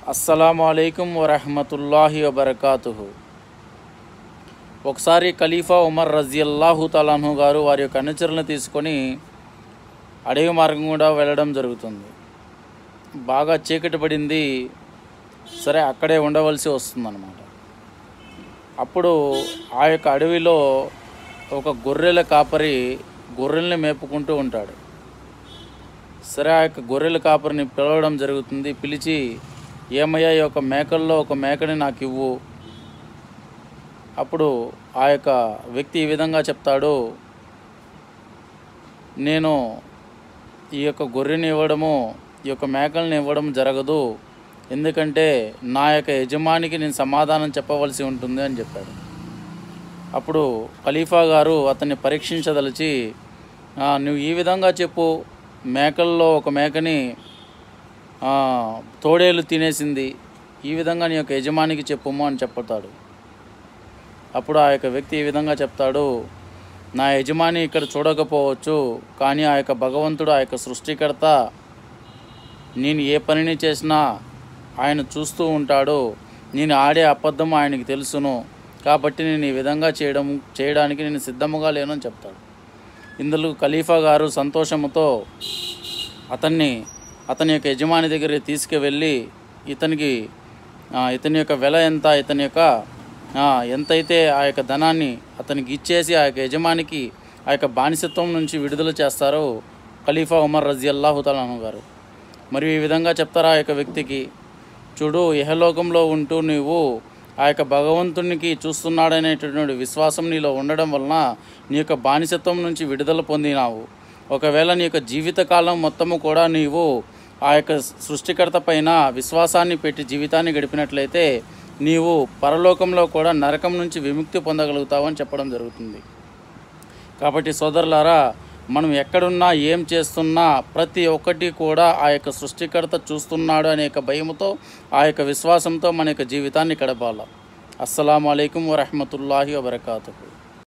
అస్సలాము అలైకుం వరహమతుల్లాహి వబర్కాతుహు ఒకసారి ఖలీఫా ఉమర్ రజియల్లాహు తలాహు గారు వారి యొక్క అనుచరులను తీసుకొని అడవి మార్గం కూడా వెళ్ళడం జరుగుతుంది బాగా చీకటి పడింది సరే అక్కడే ఉండవలసి వస్తుందన్నమాట అప్పుడు ఆ యొక్క అడవిలో ఒక గొర్రెల కాపరి గొర్రెల్ని మేపుకుంటూ ఉంటాడు సరే ఆ యొక్క గొర్రెల కాపరిని పిలవడం జరుగుతుంది పిలిచి ఏమయ్యా ఈ యొక్క మేకల్లో ఒక మేకని నాకు ఇవ్వు అప్పుడు ఆ యొక్క వ్యక్తి ఈ విధంగా చెప్తాడు నేను ఈ యొక్క గొర్రెని ఇవ్వడము ఈ యొక్క మేకల్ని ఇవ్వడం జరగదు ఎందుకంటే నా యొక్క యజమానికి నేను సమాధానం చెప్పవలసి ఉంటుంది అని చెప్పాడు అప్పుడు ఖలీఫా గారు అతన్ని పరీక్షించదలిచి "ఆ, నువ్వు ఈ విధంగా చెప్పు మేకల్లో ఒక మేకని ఆ, తోడేలు తినేసింది ఈ విధంగా నీ యొక్క యజమానికి చెప్పుము అని చెప్తాడు అప్పుడు ఆ యొక్క వ్యక్తి ఈ విధంగా చెప్తాడు నా యజమాని ఇక్కడ చూడకపోవచ్చు కానీ ఆ యొక్క భగవంతుడు ఆ యొక్క సృష్టికర్త నేను ఏ పనిని చేసినా ఆయన చూస్తూ ఉంటాడు నేను ఆడే అబద్ధం ఆయనకి తెలుసును కాబట్టి నేను ఈ విధంగా చేయడం చేయడానికి నేను సిద్ధముగా లేను అని చెప్తాడు ఇందులో ఖలీఫా గారు సంతోషముతో అతన్ని అతని యొక్క యజమాని దగ్గరికి తీసుకువెళ్ళి ఇతనికి ఆ, ఇతని యొక్క వెల ఎంత ఇతని యొక్క ఆ, ఎంతైతే ఆ యొక్క ధనాన్ని అతనికి ఇచ్చేసి ఆ యొక్క యజమానికి ఆ యొక్క బానిసత్వం నుంచి విడుదల చేస్తారో ఖలీఫా ఉమర్ రజీ అల్లాహు తలాను గారు మరియు ఈ విధంగా చెప్తారు ఆ యొక్క వ్యక్తికి చూడు ఇహలోకంలో ఉంటూ నీవు ఆ యొక్క భగవంతునికి చూస్తున్నాడనేటటువంటి విశ్వాసం నీలో ఉండడం వలన నీ యొక్క బానిసత్వం నుంచి విడుదల పొందినావు ఒకవేళ నీ యొక్క జీవితకాలం మొత్తము కూడా నీవు ఆ యొక్క సృష్టికర్త పైన విశ్వాసాన్ని పెట్టి జీవితాన్ని గడిపినట్లయితే నీవు పరలోకంలో కూడా నరకం నుంచి విముక్తి పొందగలుగుతావు అని చెప్పడం జరుగుతుంది కాబట్టి సోదరులారా మనం ఎక్కడున్నా ఏం చేస్తున్నా ప్రతి ఒక్కటి కూడా ఆ యొక్క సృష్టికర్త చూస్తున్నాడు అనే యొక్క భయముతో ఆ యొక్క విశ్వాసంతో మన యొక్క జీవితాన్ని గడపాలి అస్సలం అయికం వరహమతుల్లాహి వబర్కాతు